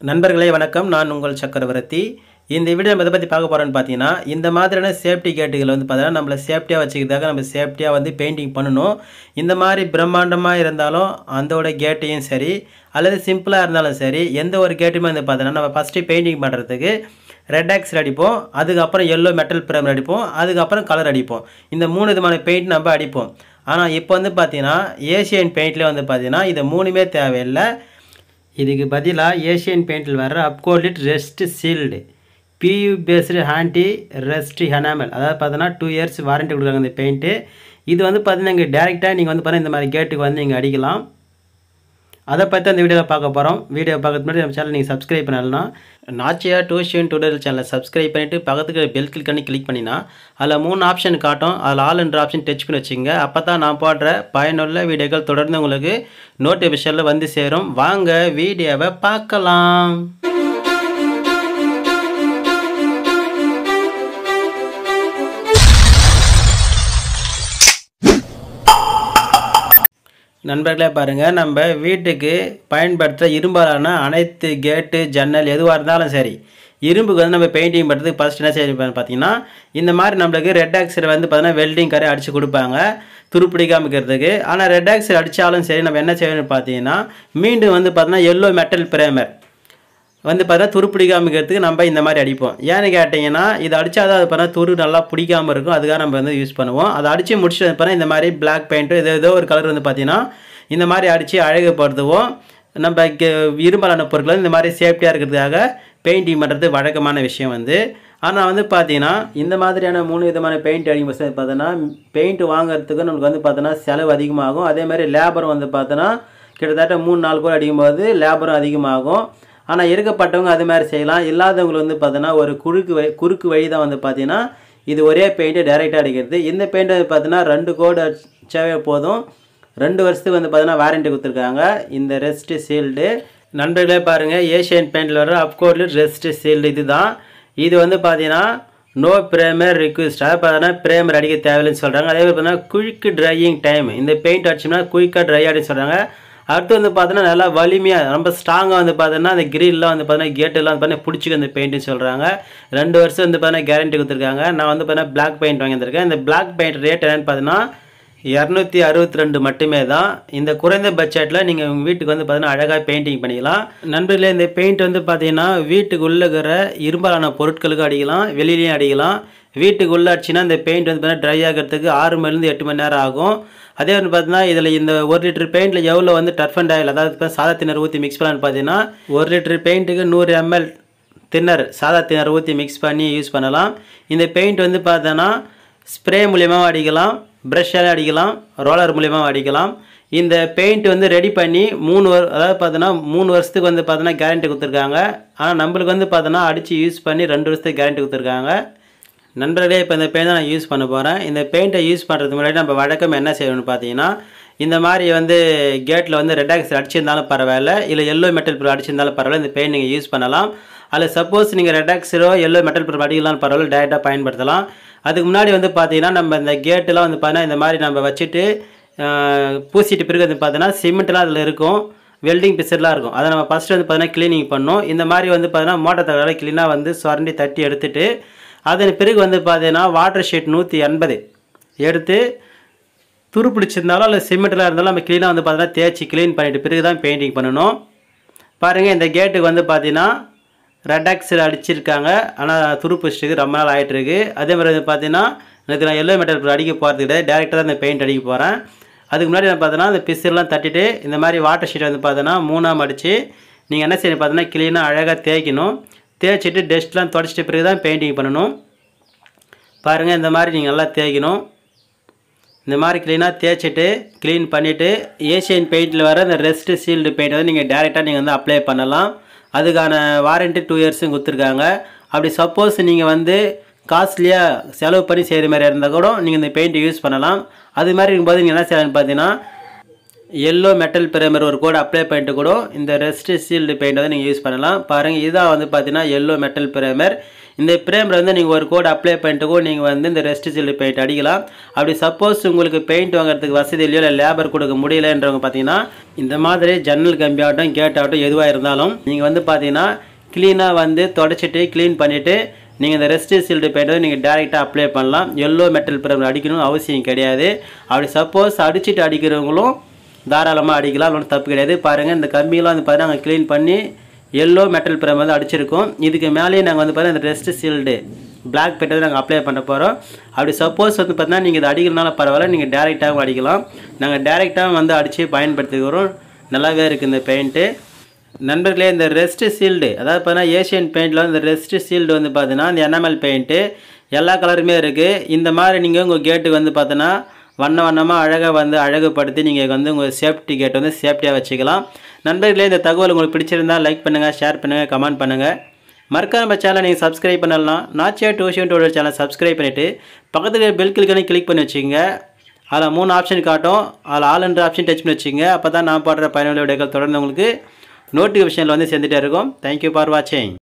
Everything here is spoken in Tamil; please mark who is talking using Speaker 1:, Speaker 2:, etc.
Speaker 1: நண்பர்களே வணக்கம் நான் உங்கள் சக்கரவர்த்தி இந்த வீடியோ நம்ம எதை பற்றி பார்க்க போகிறோன்னு பார்த்தீங்கன்னா இந்த மாதிரியான சேஃப்டி கேட்டுகள் வந்து பார்த்தீங்கன்னா நம்மளை சேஃப்டியாக வச்சுக்கிறதுக்காக நம்ம சேஃப்டியாக வந்து பெயிண்டிங் பண்ணணும் இந்த மாதிரி பிரம்மாண்டமாக இருந்தாலும் அதோட கேட்டையும் சரி அல்லது சிம்பிளாக இருந்தாலும் சரி எந்த ஒரு கேட்டுமே வந்து பார்த்தீங்கன்னா நம்ம ஃபஸ்ட்டு பெயிண்டிங் பண்ணுறதுக்கு ரெட் ஆக்ஸில் அடிப்போம் அதுக்கப்புறம் எல்லோ மெட்டல் பிரேம் அடிப்போம் அதுக்கப்புறம் கலர் அடிப்போம் இந்த மூணு விதமான பெயிண்ட் நம்ம அடிப்போம் ஆனால் இப்போ வந்து பார்த்தீங்கன்னா ஏஷியன் பெயிண்ட்லேயே வந்து பார்த்தீங்கன்னா இது மூணுமே தேவையில்லை இதுக்கு பதிலாக ஏஷியன் பெயிண்டில் வர்ற Apcolite rust shield PU based anti rust enamel அதாவது பார்த்தீங்கன்னா டூ இயர்ஸ் வாரண்டி கொடுக்குறாங்க இந்த பெயிண்ட்டு இது வந்து பார்த்தீங்கன்னா இங்கே டேரெக்டாக நீங்கள் வந்து பார்த்தீங்கன்னா இந்த மாதிரி கேட்டுக்கு வந்து நீங்கள் அடிக்கலாம் அதை பற்றி அந்த வீடியோவில் பார்க்க போகிறோம் வீடியோ பார்க்கறது முன்னாடி நம்ம சேனல் நீங்கள் சப்ஸ்கிரைப் பண்ணலாம் நாச்சியா டியூஷன் டுடோரியல் சேனலை சப்ஸ்கிரைப் பண்ணிவிட்டு பக்கத்துக்கு பெல் கிளிக் பண்ணி கிளிக் பண்ணினா அதில் மூணு ஆப்ஷன் காட்டும் அதில் ஆல் என்ற ஆப்ஷன் டச் பண்ணி வச்சுங்க அப்போ தான் நான் போடுற பயனுள்ள வீடியோக்கள் தொடர்ந்து உங்களுக்கு நோட்டிஃபிகேஷனில் வந்து சேரும் வாங்க வீடியோவை பார்க்கலாம் நண்பர்களே பாருங்கள் நம்ம வீட்டுக்கு பயன்படுத்துகிற இரும்பாலான அனைத்து கேட்டு ஜன்னல் எதுவாக இருந்தாலும் சரி இரும்புக்கு வந்து நம்ம பெயிண்டிங் பண்ணுறதுக்கு ஃபஸ்ட் என்ன செய்யணும் பார்த்தீங்கன்னா இந்த மாதிரி நம்மளுக்கு ரெட் ஆக்சைடு வந்து பார்த்தீங்கன்னா வெல்டிங் கரை அடித்து கொடுப்பாங்க துருப்பிடிக்காம இருக்கிறதுக்கு ஆனால் ரெட் ஆக்சைடு அடித்தாலும் சரி நம்ம என்ன செய்யணும்னு பார்த்தீங்கன்னா மீண்டும் வந்து பார்த்தீங்கன்னா எல்லோ மெட்டல் பிரேமர் வந்து பார்த்தா துரு பிடிக்காம இருக்கிறதுக்கு நம்ம இந்த மாதிரி அடிப்போம் ஏன்னு கேட்டிங்கன்னா இது அடித்தா தான் அது பார்த்தா துரு நல்லா பிடிக்காம இருக்கும் அதுக்காக நம்ம வந்து யூஸ் பண்ணுவோம் அதை அடித்து முடிச்சுட்டு வந்து பார்த்தா இந்த மாதிரி பிளாக் பெயிண்ட்டு இது ஏதோ ஒரு கலர் வந்து பார்த்தீங்கன்னா இந்த மாதிரி அடித்து அழகுபடுத்துவோம் நம்ம இரும்பலான பொருட்கள் இந்த மாதிரி சேஃப்டியாக இருக்கிறதுக்காக பெயிண்டிங் பண்ணுறது வழக்கமான விஷயம் வந்து ஆனால் வந்து பார்த்தீங்கன்னா இந்த மாதிரியான மூணு விதமான பெயிண்ட் அடிக்கும் போது பார்த்தோன்னா பெயிண்ட் வாங்குறதுக்கு நமக்கு வந்து பார்த்தோன்னா செலவு அதிகமாகும் அதே மாதிரி லேபரும் வந்து பார்த்தோன்னா கிட்டத்தட்ட மூணு நாலு கூட அடிக்கும்போது லேபரும் அதிகமாகும் ஆனால் இருக்கப்பட்டவங்க அது மாதிரி செய்யலாம் இல்லாதவங்களுக்கு வந்து பார்த்தோன்னா ஒரு குறுக்கு வழி குறுக்கு வழி தான் வந்து பார்த்தீங்கன்னா இது ஒரே பெயிண்ட்டு டைரெக்டாக அடிக்கிறது இந்த பெயிண்ட் வந்து பார்த்தீங்கன்னா ரெண்டு கோடு அடிச்சாவே போதும் ரெண்டு வருஷத்துக்கு வந்து பார்த்தீங்கன்னா வாரண்டி கொடுத்துருக்காங்க இந்த ரெஸ்ட்டு சீல்டு நண்பர்களே பாருங்கள் ஏஷியன் பெயிண்டில் வர அப்கோர்டு ரெஸ்ட்டு சீல்டு இது தான் இது வந்து பார்த்தீங்கன்னா நோ பிரேமர் ரிக்வஸ்ட் அதாவது பார்த்தீங்கன்னா பிரேமர் அடிக்க தேவையில்லைன்னு சொல்கிறாங்க அதே மாதிரி பார்த்தீங்கன்னா குயிக் ட்ரையிங் டைம் இந்த பெயிண்ட் அடிச்சோம்னா குயிக்காக ட்ரை ஆகிடுன்னு சொல்கிறாங்க அடுத்து வந்து பார்த்தீங்கன்னா நல்லா வலிமையாக ரொம்ப ஸ்ட்ராங்காக வந்து பார்த்தீங்கன்னா அந்த கிரில்லாம் வந்து பார்த்தீங்கன்னா கேட்டெல்லாம் வந்து பார்த்தீங்கன்னா பிடிச்சிக்க அந்த பெயிண்ட்னு சொல்கிறாங்க ரெண்டு வருஷம் வந்து பார்த்தீங்கன்னா கேரண்டி கொடுத்துருக்காங்க நான் வந்து பார்த்தீங்கன்னா பிளாக் பெயிண்ட் வாங்கியிருக்கேன் இந்த பிளாக் பெயிண்ட் ரேட் என்னென்னு பார்த்தீங்கன்னா இரநூத்தி அறுபத்தி ரெண்டு மட்டுமே தான் இந்த குறைந்த பட்ஜெட்டில் நீங்கள் உங்கள் வீட்டுக்கு வந்து பார்த்தீங்கன்னா அழகாக பெயிண்டிங் பண்ணிக்கலாம் நண்பர்களே இந்த பெயிண்ட் வந்து பார்த்தீங்கன்னா வீட்டுக்கு உள்ள இருக்கிற இரும்பாலான பொருட்களுக்கும் அடிக்கலாம் வெளியிலையும் அடிக்கலாம் வீட்டுக்கு உள்ள அடிச்சுன்னா இந்த பெயிண்ட் வந்து பார்த்தீங்கன்னா ட்ரை ஆகிறதுக்கு ஆறு மணிலேருந்து எட்டு மணி நேரம் ஆகும் அதே வந்து பார்த்தீங்கன்னா இதில் இந்த ஒரு லிட்டர் பெயிண்டில் எவ்வளோ வந்து டர்ஃபண்ட் ஆயில் அதாவது சாதா திணறு ஊற்றி மிக்ஸ் பண்ணலான்னு பார்த்தீங்கன்னா ஒரு லிட்டர் பெயிண்ட்டுக்கு நூறு எம்எல் தின்னர் சாதா திணறு ஊற்றி மிக்ஸ் பண்ணி யூஸ் பண்ணலாம் இந்த பெயிண்ட் வந்து பார்த்தோன்னா ஸ்ப்ரே மூலியமாக அடிக்கலாம் ப்ரஷ்ஷால் அடிக்கலாம் ரோலர் மூலியமாக அடிக்கலாம் இந்த பெயிண்ட் வந்து ரெடி பண்ணி மூணு வரு அதாவது பார்த்தோன்னா மூணு வருஷத்துக்கு வந்து பார்த்தோன்னா கேரண்டி கொடுத்துருக்காங்க ஆனால் நம்மளுக்கு வந்து பார்த்தோன்னா அடித்து யூஸ் பண்ணி ரெண்டு வருஷத்துக்கு கேரண்டி கொடுத்துருக்காங்க நண்பர்களே இப்போ இந்த பெயிண்ட் நான் யூஸ் பண்ண போகிறேன் இந்த பெயிண்ட்டை யூஸ் பண்ணுறதுக்கு முன்னாடி நம்ம வழக்கம் என்ன செய்யணும்னு பார்த்தீங்கன்னா இந்த மாதிரி வந்து கேட்டில் வந்து ரெட் ஆக்ஸ் அடிச்சிருந்தாலும் பரவாயில்ல இல்லை எல்லோ மெட்டல் ப்ரூஃப் அடிச்சிருந்தாலும் பரவாயில்ல இந்த பெயிண்ட் நீங்கள் யூஸ் பண்ணலாம் அதில் சப்போஸ் நீங்கள் ரெட் ஆக்ஸரோ எல்லோ மெட்டல் ப்ரூஃப் அடிக்கலாம் பரவாயில்ல டேரெக்டாக பயன்படுத்தலாம் அதுக்கு முன்னாடி வந்து பார்த்தீங்கன்னா நம்ம இந்த கேட்டெலாம் வந்து பார்த்தீங்கன்னா இந்த மாதிரி நம்ம வச்சுட்டு பூசிட்டு பிறகு வந்து பார்த்தீங்கன்னா சிமெண்ட்லாம் அதில் இருக்கும் வெல்டிங் பிசர்லாம் இருக்கும் அதை நம்ம ஃபஸ்ட்டு வந்து பார்த்தீங்கன்னா க்ளீனிங் பண்ணோம் இந்த மாதிரி வந்து பார்த்தீங்கன்னா மோட்டர் தகவலை க்ளீனாக வந்து சுரண்டி தட்டி எடுத்துட்டு அதன் பிறகு வந்து பார்த்தீங்கன்னா வாட்டர் ஷீட் நூற்றி எண்பது எடுத்து துரு பிடிச்சிருந்தாலும் இல்லை சிமெண்ட்டில் இருந்தாலும் நம்ம க்ளீனாக வந்து பார்த்தீங்கன்னா தேய்ச்சி க்ளீன் பண்ணிவிட்டு பிறகு தான் பெயிண்டிங் பண்ணணும் பாருங்கள் இந்த கேட்டுக்கு வந்து பார்த்தீங்கன்னா ரெட் ஆக்ஸில் அடிச்சிருக்காங்க ஆனால் துரு பிடிச்சிருக்கு ரொம்ப நாள் ஆகிட்டு இருக்கு அதே மாதிரி வந்து பார்த்தீங்கன்னா எனக்கு நான் எல்லோ மெட்டல் அடிக்க போகிறது கிடையாது டேரெக்டாக தான் இந்த பெயிண்ட் அடிக்க போகிறேன் அதுக்கு முன்னாடி நான் பார்த்தீங்கன்னா இந்த பிசுலாம் தட்டிட்டு இந்த மாதிரி வாட்டர் ஷீட் வந்து பார்த்தீங்கன்னா மூணாம் அடித்து நீங்கள் என்ன செய்யணும் பார்த்தீங்கன்னா க்ளீனாக அழகாக தேய்க்கணும் தேய்ச்சிட்டு டஸ்ட்லாம் தொடச்சிட்ட பிறகு தான் பெயிண்டிங் பண்ணணும் பாருங்கள் இந்த மாதிரி நீங்கள் நல்லா தேய்க்கணும் இந்த மாதிரி க்ளீனாக தேய்ச்சிட்டு க்ளீன் பண்ணிவிட்டு ஏஷியன் பெயிண்டில் வர இந்த ரெஸ்ட் சீல்டு பெயிண்ட் வந்து நீங்கள் டேரெக்டாக நீங்கள் வந்து அப்ளை பண்ணலாம் அதுக்கான வாரண்ட்டி டூ இயர்ஸும் கொடுத்துருக்காங்க அப்படி சப்போஸ் நீங்கள் வந்து காஸ்ட்லியாக செலவு பண்ணி செய்கிற மாதிரி இருந்தால் கூட நீங்கள் இந்த பெயிண்ட்டை யூஸ் பண்ணலாம் அது மாதிரி இருக்கும்போது நீங்கள் என்ன செய்யலாம்னு பார்த்தீங்கன்னா எல்லோ மெட்டல் பிரேமர் ஒரு கோடு அப்ளை பண்ணிட்டு கூட இந்த ரெஸ்ட் சீல்டு பெயிண்ட் வந்து நீங்கள் யூஸ் பண்ணலாம் பாருங்கள் இதுதான் வந்து பார்த்தீங்கன்னா எல்லோ மெட்டல் பிரேமர் இந்த பிரேமில் வந்து நீங்கள் ஒரு கோட் அப்ளை பண்ணிட்டு கூட நீங்கள் வந்து இந்த ரெஸ்ட் சீல்டு பெயிண்ட் அடிக்கலாம் அப்படி சப்போஸ் உங்களுக்கு பெயிண்ட் வாங்குறதுக்கு வசதி இல்லையோ இல்லை லேபர் கொடுக்க முடியலன்றவங்க பார்த்தீங்கன்னா இந்த மாதிரி ஜன்னல் கம்பி ஆகட்டும் கேட் ஆகட்டும் எதுவாக இருந்தாலும் நீங்கள் வந்து பார்த்தீங்கன்னா க்ளீனாக வந்து தொடச்சிட்டு க்ளீன் பண்ணிவிட்டு நீங்கள் இந்த ரெஸ்ட் சீல்டு பெயிண்ட் நீங்கள் டேரெக்டாக அப்ளை பண்ணலாம் எல்லோ மெட்டல் பிரேம் அடிக்கணும்னு அவசியம் கிடையாது அப்படி சப்போஸ் அடிச்சுட்டு அடிக்கிறவங்களும் தாராளமாக அடிக்கலாம் ஒன்றும் தப்பு கிடையாது பாருங்கள் இந்த கம்பியெல்லாம் வந்து பார்த்தீங்கன்னா நாங்கள் க்ளீன் பண்ணி எல்லோ மெட்டல் பிரேம் வந்து அடிச்சிருக்கோம் இதுக்கு மேலேயே நாங்கள் வந்து பார்த்தீங்கன்னா இந்த ரெஸ்ட் சீல்டு பிளாக் பெயிண்ட் வந்து நாங்கள் அப்ளை பண்ண போகிறோம் அப்படி சப்போஸ் வந்து பார்த்தீங்கன்னா நீங்கள் இது அடிக்கிறனால பரவாயில்ல நீங்கள் டேரெக்டாகவும் அடிக்கலாம் நாங்கள் டேரெக்டாகவும் வந்து அடித்து பயன்படுத்திக்கிறோம் நல்லாவே இருக்குது இந்த பெயிண்ட்டு நண்பர்களே இந்த ரெஸ்ட் சீல்டு அதாவது பார்த்தீங்கன்னா ஏஷியன் பெயிண்டில் இந்த ரெஸ்ட் சீல்டு வந்து பார்த்தீங்கன்னா இந்த என்எம்எல் பெயிண்ட்டு எல்லா கலருமே இருக்குது இந்த மாதிரி நீங்கள் உங்கள் கேட்டுக்கு வந்து பார்த்தீங்கன்னா வண்ண வண்ணமாக அழகாக வந்து அழகுபடுத்தி நீங்கள் வந்து உங்கள் சேஃப்டி கேட் வந்து சேஃப்டியாக வச்சுக்கலாம் நண்பர்களே இந்த தகவல் உங்களுக்கு பிடிச்சிருந்தால் லைக் பண்ணுங்கள் ஷேர் பண்ணுங்கள் கமெண்ட் பண்ணுங்கள் மறக்காம நம்ம சேனலை நீங்கள் சப்ஸ்கிரைப் பண்ணலாம் நாச்சியா டியூஷன் டோட சேனல் சப்ஸ்கிரைப் பண்ணிவிட்டு பக்கத்தில் பெல் கிளிக்கனே கிளிக் பண்ணி வச்சுக்கோங்க அதில் மூணு ஆப்ஷன் காட்டும் அதில் ஆல் என்ற ஆப்ஷன் டச் பண்ணி வச்சுங்க அப்போ தான் நான் பாடுற பயனுள்ள விடைகள் தொடர்ந்து உங்களுக்கு நோட்டிஃபிகேஷனில் வந்து சேர்ந்துட்டே இருக்கும் தேங்க்யூ ஃபார் வாட்சிங்